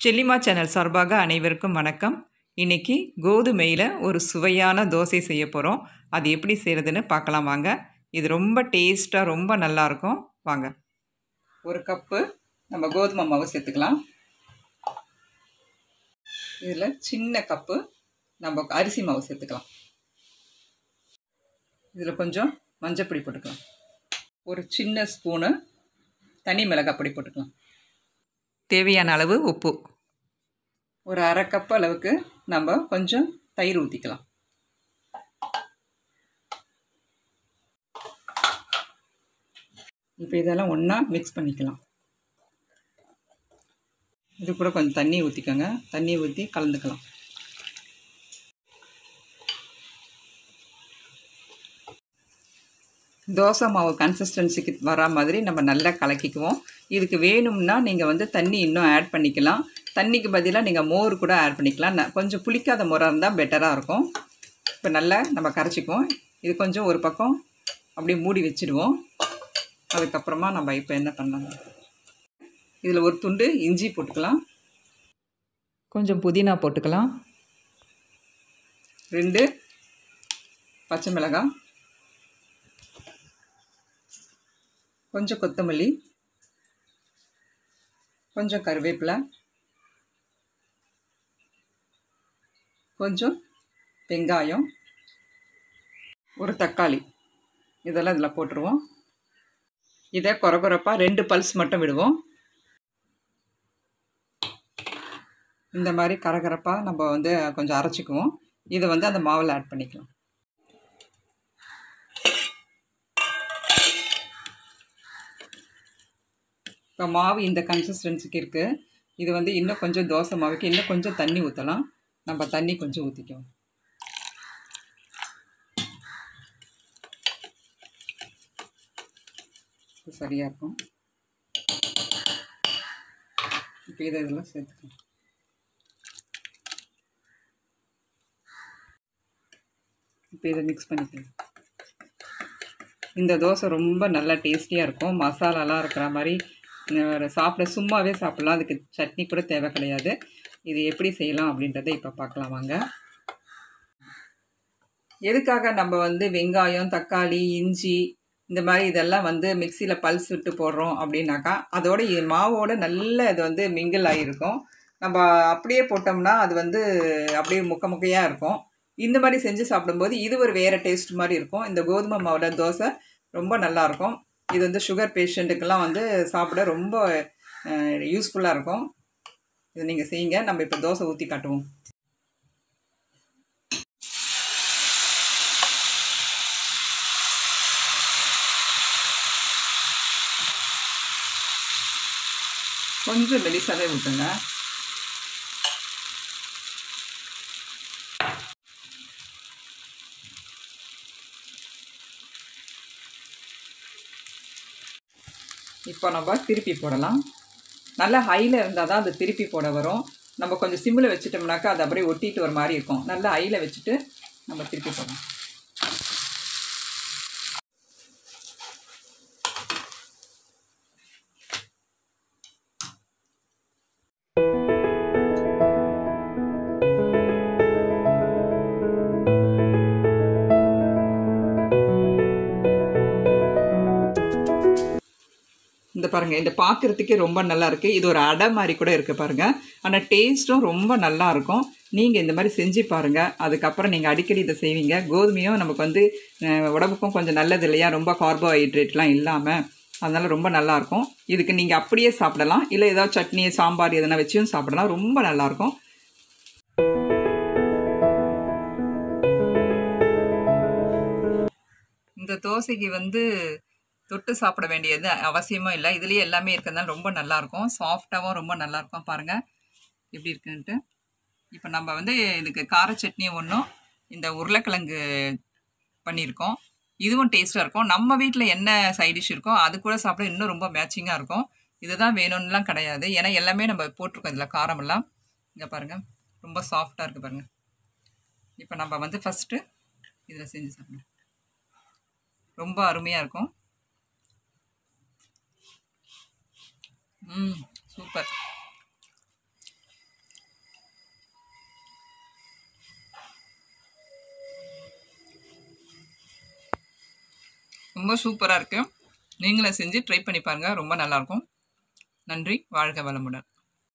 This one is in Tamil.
செல்லிமா சேனல் சார்பாக அனைவருக்கும் வணக்கம் இன்னைக்கு கோதுமையில் ஒரு சுவையான தோசை செய்ய போகிறோம் அது எப்படி செய்கிறதுன்னு பார்க்கலாம் வாங்க இது ரொம்ப டேஸ்ட்டாக ரொம்ப நல்லாயிருக்கும் வாங்க ஒரு கப்பு நம்ம கோதுமை மாவு சேர்த்துக்கலாம் இதில் சின்ன கப்பு நம்ம அரிசி மாவு சேர்த்துக்கலாம் இதில் கொஞ்சம் மஞ்சப்பொடி போட்டுக்கலாம் ஒரு சின்ன ஸ்பூனு தனி மிளகாய் பொடி போட்டுக்கலாம் தேவையான அளவு உப்பு ஒரு அரை கப் அளவுக்கு நம்ம கொஞ்சம் தயிர் ஊற்றிக்கலாம் இப்போ இதெல்லாம் ஒன்றா மிக்ஸ் பண்ணிக்கலாம் இது கூட கொஞ்சம் தண்ணி ஊற்றிக்கோங்க தண்ணி ஊற்றி கலந்துக்கலாம் தோசை மாவு கன்சிஸ்டன்சிக்கு வரா மாதிரி நம்ம நல்லா கலக்கிக்குவோம் இதுக்கு வேணும்னா நீங்கள் வந்து தண்ணி இன்னும் ஆட் பண்ணிக்கலாம் தண்ணிக்கு பதிலாக நீங்கள் மோர் கூட ஆட் பண்ணிக்கலாம் ந- கொஞ்சம் புளிக்காத மோராக இருந்தால் பெட்டராக இருக்கும் இப்போ நல்லா நம்ம கரைச்சிக்குவோம் இது கொஞ்சம் ஒரு பக்கம் அப்படியே மூடி வச்சுடுவோம் அதுக்கப்புறமா நம்ம இப்போ என்ன பண்ணலாம் இதில் ஒரு துண்டு இஞ்சி போட்டுக்கலாம் கொஞ்சம் புதினா போட்டுக்கலாம் ரெண்டு பச்சை மிளகாய் கொஞ்சம் கொத்தமல்லி கொஞ்சம் கருவேப்பிலை கொஞ்சம் வெங்காயம் ஒரு தக்காளி இதெல்லாம் இதில் போட்டுருவோம் இதை கொரகொரப்பாக ரெண்டு பல்ஸ் மட்டும் விடுவோம் இந்த மாதிரி கரகரப்பாக நம்ம வந்து கொஞ்சம் அரைச்சிக்குவோம் இதை வந்து அந்த மாவில் ஆட் பண்ணிக்கலாம் இப்போ மாவு இந்த கன்சிஸ்டன்சிக்கு இருக்குது இது வந்து இன்னும் கொஞ்சம் தோசை மாவுக்கு இன்னும் கொஞ்சம் தண்ணி ஊற்றலாம் நம்ம தண்ணி கொஞ்சம் ஊற்றிக்குவோம் இது சரியாக இருக்கும் இப்போ இதை இதெல்லாம் சேர்த்துக்கலாம் இப்போ இதை மிக்ஸ் பண்ணிக்கலாம் இந்த தோசை ரொம்ப நல்லா டேஸ்டியாக இருக்கும் மசாலாலாம் இருக்கிற மாதிரி அஹ், சாப்பிட சும்மாவே சாப்பிட்லாம் அதுக்கு சட்னி கூட தேவை கிடையாது இது எப்படி செய்யலாம் அப்படின்றத இப்போ பார்க்கலாம் வாங்க எதுக்காக நம்ம வந்து வெங்காயம் தக்காளி இஞ்சி இந்த மாதிரி இதெல்லாம் வந்து மிக்சியில் பல்ஸ் விட்டு போடுறோம் அப்படின்னாக்கா அதோட இது மாவோட நல்ல இது வந்து மிங்கிள் ஆகிருக்கும் நம்ம அப்படியே போட்டோம்னா அது வந்து அப்படியே முக்க முக்கையாக இருக்கும் இந்த மாதிரி செஞ்சு சாப்பிடும்போது இது ஒரு வேறு டேஸ்ட் மாதிரி இருக்கும் இந்த கோதுமை மாவோட தோசை ரொம்ப நல்லாயிருக்கும் இது வந்து சுகர் பேஷண்ட்டுக்கெல்லாம் வந்து சாப்பிட ரொம்ப யூஸ்ஃபுல்லாக இருக்கும் இது நீங்கள் செய்யுங்க நம்ம இப்போ தோசை ஊற்றி காட்டுவோம் கொஞ்சம் மெலிசாவே ஊற்றுங்க இப்போ நம்ம திருப்பி போடலாம் நல்லா ஹையில் இருந்தால் தான் அது திருப்பி போட வரும் நம்ம கொஞ்சம் சிம்மில் வச்சுட்டோம்னாக்கா அது அப்படியே ஒட்டிட்டு வர மாதிரி இருக்கும் நல்லா ஹையில் வச்சுட்டு நம்ம திருப்பி போடலாம் இந்த பாருங்க இந்த பார்க்குறதுக்கே ரொம்ப நல்லா இருக்கு இது ஒரு அடை மாதிரி கூட இருக்கு பாருங்க ஆனால் டேஸ்ட்டும் ரொம்ப நல்லா இருக்கும் நீங்கள் இந்த மாதிரி செஞ்சு பாருங்க அதுக்கப்புறம் நீங்கள் அடிக்கடி இதை செய்வீங்க கோதுமையும் நமக்கு வந்து அஹ், உடம்புக்கும் கொஞ்சம் நல்லது இல்லையா ரொம்ப கார்போஹைட்ரேட்லாம் இல்லாமல் அதனால ரொம்ப நல்லா இருக்கும் இதுக்கு நீங்கள் அப்படியே சாப்பிடலாம் இல்லை ஏதாவது சட்னி சாம்பார் எதனா வச்சும் சாப்பிடலாம் ரொம்ப நல்லா இருக்கும் இந்த தோசைக்கு வந்து தொட்டு சாப்பிட வேண்டியது அவசியமும் இல்லை இதுலேயே எல்லாமே இருக்கிறதுனால ரொம்ப நல்லாயிருக்கும் சாஃப்டாகவும் ரொம்ப நல்லாயிருக்கும் பாருங்கள் எப்படி இருக்குன்ட்டு இப்போ நம்ம வந்து இதுக்கு கார சட்னி ஒன்றும் இந்த உருளைக்கிழங்கு பண்ணியிருக்கோம் இதுவும் டேஸ்ட்டாக இருக்கும் நம்ம வீட்டில் என்ன சைட் டிஷ் இருக்கோ அது கூட சாப்பிட இன்னும் ரொம்ப மேட்சிங்காக இருக்கும் இதுதான் வேணும்னுலாம் கிடையாது ஏன்னா எல்லாமே நம்ம போட்டிருக்கோம் இதில் காரமெல்லாம் இங்கே பாருங்கள் ரொம்ப சாஃப்டாக இருக்குது பாருங்கள் இப்போ நம்ம வந்து ஃபஸ்ட்டு இதில் செஞ்சு சாப்பிடணும் ரொம்ப அருமையாக இருக்கும் ம் சூப்பர் ரொம்ப சூப்பராக இருக்குது நீங்களும் செஞ்சு ட்ரை பண்ணி பாருங்கள் ரொம்ப நல்லாயிருக்கும் நன்றி வாழ்க வளமுடன்